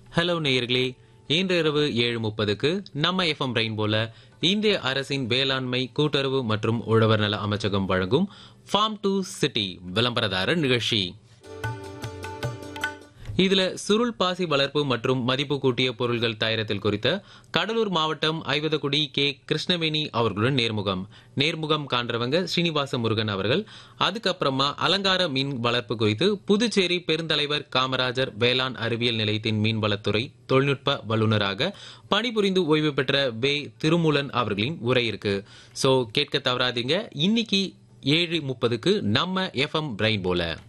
hello நேயர்களே இன்று இரவு ஏழு முப்பதுக்கு நம்ம எஃப்எம் ரெயின்போல இந்திய அரசின் வேளாண்மை கூட்டுறவு மற்றும் உழவர் நல அமைச்சகம் வழங்கும் ஃபார்ம் டு சிட்டி விளம்பரதாரர் நிகழ்ச்சி இதுல சுருள் பாசி வளர்ப்பு மற்றும் மதிப்பு கூட்டிய பொருள்கள் தயாரித்தல் குறித்த கடலூர் மாவட்டம் ஐவதக்குடி கே கிருஷ்ணவேணி அவர்களுடன் நேர்முகம் நேர்முகம் காண்றவங்க ஸ்ரீனிவாச முருகன் அவர்கள் அதுக்கப்புறமா அலங்கார மீன் வளர்ப்பு குறித்து புதுச்சேரி பெருந்தலைவர் காமராஜர் வேளாண் அறிவியல் நிலையத்தின் மீன்வளத்துறை தொழில்நுட்ப வல்லுநராக பணிபுரிந்து ஓய்வு பெற்ற வே திருமூலன் அவர்களின் உரை இருக்கு சோ கேட்க தவறாதீங்க இன்னைக்கு ஏழு முப்பதுக்கு நம்ம எஃப்எம் பிரைன் போல